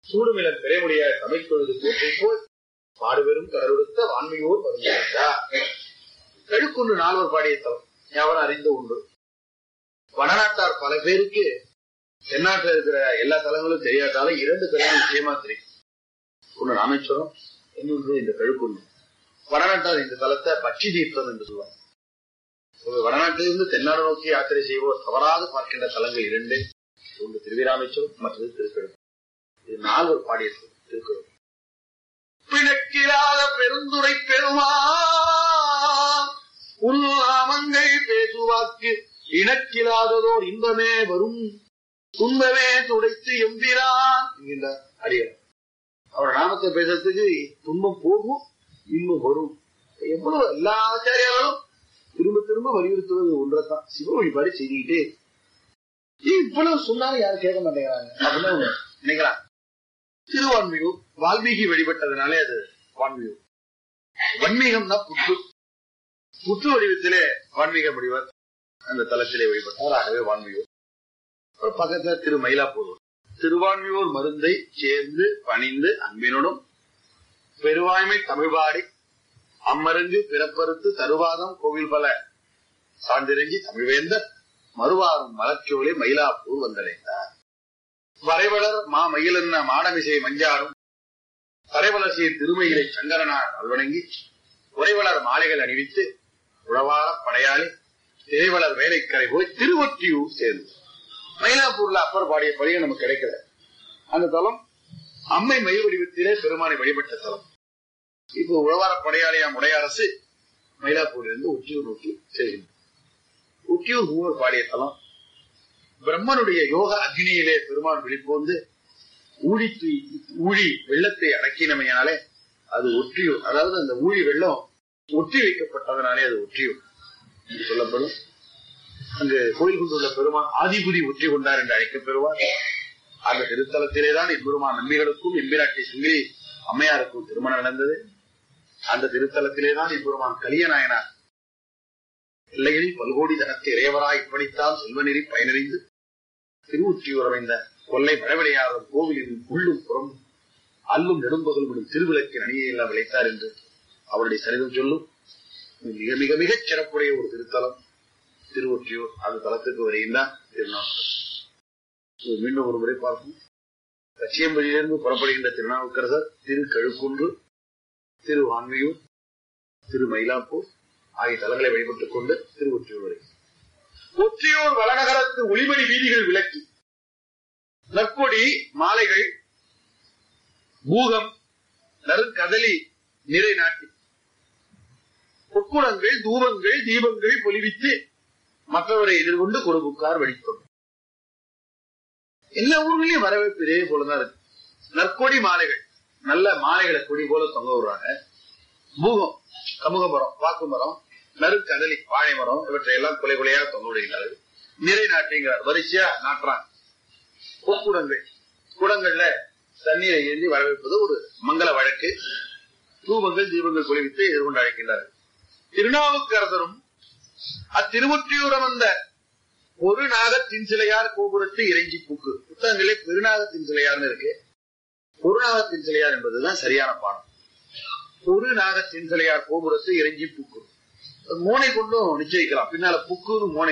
சூடுமிலன் பிறைமுடிய சமைத்தொழுது கூட்டை போல் பாடுபெரும் கடலுடுத்த வான்மையோர் வருகிறார் கழுக்குண்டு நால்வர் பாடிய தலம் எவரும் அறிந்த உண்டு வடநாட்டார் பல பேருக்கு தென்னாட்டில் இருக்கிற எல்லா தலங்களும் தெரியாட்டாலும் இரண்டு தலங்கள் நிச்சயமா தெரியும் ஒண்ணு ராமேஸ்வரம் இன்னொன்று இந்த கழுக்குண்டு வடநாட்டார் இந்த தலத்தை பட்சி தீர்த்தம் என்று சொல்லுவாங்க ஒரு வடநாட்டிலிருந்து தென்னாடு நோக்கி யாத்திரை செய்வோர் தவறாது பார்க்கின்ற தலங்கள் இரண்டு ஒன்று திருவிராமேஸ்வரம் மற்றது திருக்கழுக்கு இது நால்வர் பாடிய திருக்குறள் பிணக்கிலாத பெருந்துரை பெருமா உள்நாமங்கை பேசுவாக்கு இணக்கிலாததோர் இன்பமே வரும் துன்பமே துடைத்து எம்பிரான் என்கின்றார் அடியார் அவர் நாமத்தை பேசுறதுக்கு துன்பம் போகும் இன்பம் வரும் எவ்வளவு எல்லா ஆச்சாரியாலும் திரும்ப திரும்ப வலியுறுத்துவது ஒன்றைத்தான் சிவ வழிபாடு செய்துக்கிட்டே ஏன் இவ்வளவு சொன்னாலும் யாரும் கேட்க மாட்டேங்கிறாங்க அப்படின்னு அவங்க நினைக்கிறாங்க திருவான்மியூர் வால்மீகி வழிபட்டதுனாலே அது வான்மியூர் வன்மீகம்னா புற்று புற்று வடிவத்திலே வான்மீக முடிவர் அந்த தலத்திலே வழிபட்டார் ஆகவே வான்மியூர் அப்புறம் பக்கத்துல திரு மயிலாப்பூர் திருவான்மியூர் மருந்தை சேர்ந்து பணிந்து அன்பினுடன் பெருவாய்மை தமிழ்பாடி அம்மருங்கு பிறப்பறுத்து தருவாதம் கோவில் பல சார்ந்திறங்கி தமிழ்வேந்தர் மறுவாரும் மலர்ச்சோலை மயிலாப்பூர் வந்தடைந்தார் வரைவளர் மா மயிலென்ன மாடமிசை மஞ்சாடும் வரைவளர்ச்சியை திருமயிலை சங்கரனார் அல்வணங்கி உறைவளர் மாலைகள் அணிவித்து உழவார படையாளி திரைவளர் வேலைக்கரை போய் திருவொற்றியூர் சேர்ந்து மயிலாப்பூர்ல அப்பர் பாடிய படியும் நமக்கு கிடைக்கல அந்த தலம் அம்மை மயில் வடிவத்திலே பெருமானை வழிபட்ட தலம் இப்போ உழவார படையாளியாம் உடையரசு மயிலாப்பூரிலிருந்து உச்சியூர் நோக்கி செல்கின்றது உச்சியூர் மூவர் பாடிய தலம் பிரம்மனுடைய யோக அக்னியிலே பெருமான் வெளிப்போந்து ஊழி தூய்- ஊழி வெள்ளத்தை அடக்கினமையாலே அது ஒற்றியூர் அதாவது அந்த ஊழி வெள்ளம் ஒற்றி வைக்கப்பட்டதனாலே அது ஒற்றியூர் என்று சொல்லப்படும் அங்கு கோயில் கொண்டுள்ள பெருமான் ஆதிபுரி ஒற்றி கொண்டார் என்று அழைக்கப்பெறுவார் அந்த திருத்தலத்திலேதான் எம்பெருமான் நம்பிகளுக்கும் எம்பிராட்டி சுங்கிரி அம்மையாருக்கும் திருமணம் நடந்தது அந்த திருத்தலத்திலேதான் எம்பெருமான் கலியநாயனார் இல்லையில் பல்கோடி தனத்தை இறைவராய் இப்படித்தான் செல்வநெறி பயனறிந்து திருவுற்றியூர் அமைந்த கொல்லை மழவிளையாடும் கோவிலின் உள்ளும் புறம் அல்லும் நெடும்பகல் விடும் திருவிளக்கின் அணியெல்லாம் விளைத்தார் என்று அவருடைய சரிதம் சொல்லும் மிக மிக மிகச் சிறப்புடைய ஒரு திருத்தலம் திருவொற்றியூர் அந்த தலத்துக்கு வருகின்றார் திருநாவுக்கரசர் இது மீண்டும் ஒரு முறை பார்ப்போம் கச்சியம்பதியிலிருந்து புறப்படுகின்ற திருநாவுக்கரசர் திரு கழுக்குன்று திரு வான்மையூர் திரு மயிலாப்பூர் ஆகிய தலங்களை வழிபட்டுக் கொண்டு திருவொற்றியூர் வரை ஒற்றியூர் வளநகரத்து ஒளிமணி வீதிகள் விளக்கி நற்கொடி மாலைகள் பூகம் நறுக்கதலி நிறை நாட்டி பொற்குடங்கள் தூபங்கள் தீபங்கள் பொலிவித்து மற்றவரை எதிர்கொண்டு கொடுப்புக்கார் வழித்தோம் எல்லா ஊர்லயும் வரவேற்பு இதே போலதான் இருக்கு நற்கொடி மாலைகள் நல்ல மாலைகளை கொடி போல தொங்க விடுறாங்க பூகம் கமுக மரம் வாக்கு மரம் நறுக்கதலி வாழை மரம் இவற்றை எல்லாம் கொலை கொலையா தொங்க விடுகிறார்கள் நிறை நாட்டுங்கிறார் வரிசையா நாட்டுறாங்க பொற்குடங்கள் குடங்கள்ல தண்ணீரை ஏந்தி வரவேற்பது ஒரு மங்கள வழக்கு தூபங்கள் தீபங்கள் குளிவித்து எதிர்கொண்டு அழைக்கின்றார்கள் திருநாவுக்கரசரும் அத்திருவொற்றியூரம் வந்த ஒரு நாகத்தின் சிலையார் கோபுரத்து இறைஞ்சி பூக்கு புத்தகங்களே பெருநாகத்தின் சிலையார்னு இருக்கு ஒரு நாகத்தின் சிலையார் என்பதுதான் சரியான பாடம் ஒரு நாகத்தின் சிலையார் கோபுரத்து இறைஞ்சி பூக்கு மோனை கொண்டும் நிச்சயிக்கலாம் பின்னால புக்குன்னு மோனை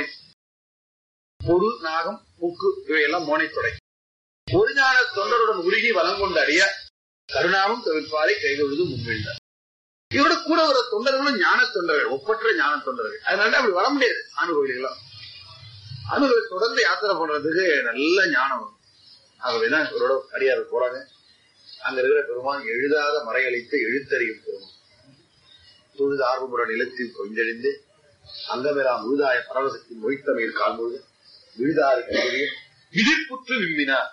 ஒரு நாகம் புக்கு இவையெல்லாம் மோனை தொடை ஒரு ஞான தொண்டருடன் உருகி வலம் கொண்ட அடிய கருணாவும் தவிர்ப்பாரை கைதொழுது முன்வீழ்ந்தார் இவரோட கூட வர தொண்டர்களும் ஞான தொண்டர்கள் ஒப்பற்ற ஞான தொண்டர்கள் அதனால அப்படி வர முடியாது ஆணு கோயில்களாம் ஆணுகளை தொடர்ந்து யாத்திரை பண்றதுக்கு நல்ல ஞானம் வரும் ஆகவேதான் இவரோட அடியார் போறாங்க அங்க இருக்கிற பெருமான் எழுதாத மறையளித்து எழுத்தறியும் பெருமான் தொழுது ஆர்வமுற நிலத்தில் கொஞ்செழிந்து அங்கமெல்லாம் முழுதாய பரவசத்தின் மொய்த்தமையில் காண்பொழுது விழுதாறு கல்வியில் விதிப்புற்று விம்மினார்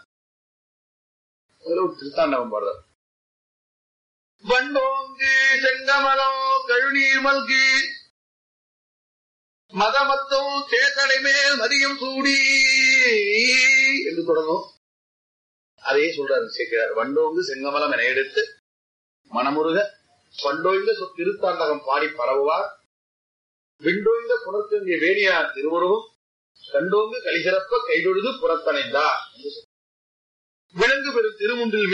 அதுல ஒரு திருத்தாண்டவம் பாடுறார் வண்டோங்கு செங்கமலோ கழுநீர் மல்கி மதமத்தோ தேர்தடை மேல் மதியம் சூடி என்று தொடங்கும் அதையே சொல்றாரு சேர்க்கிறார் வண்டோங்கு செங்கமலம் என எடுத்து மனமுருக பண்டோய்ந்த சொ- திருத்தாண்டகம் பாடி பரவுவார் விண்டோய்ந்த புனர்த்தங்கிய வேணியார் திருவுருவும் கண்டோங்கு கலிசிறப்ப கைதொழுது புறத்தணைந்தார் விலங்கு பெறும் திருமுன்றில்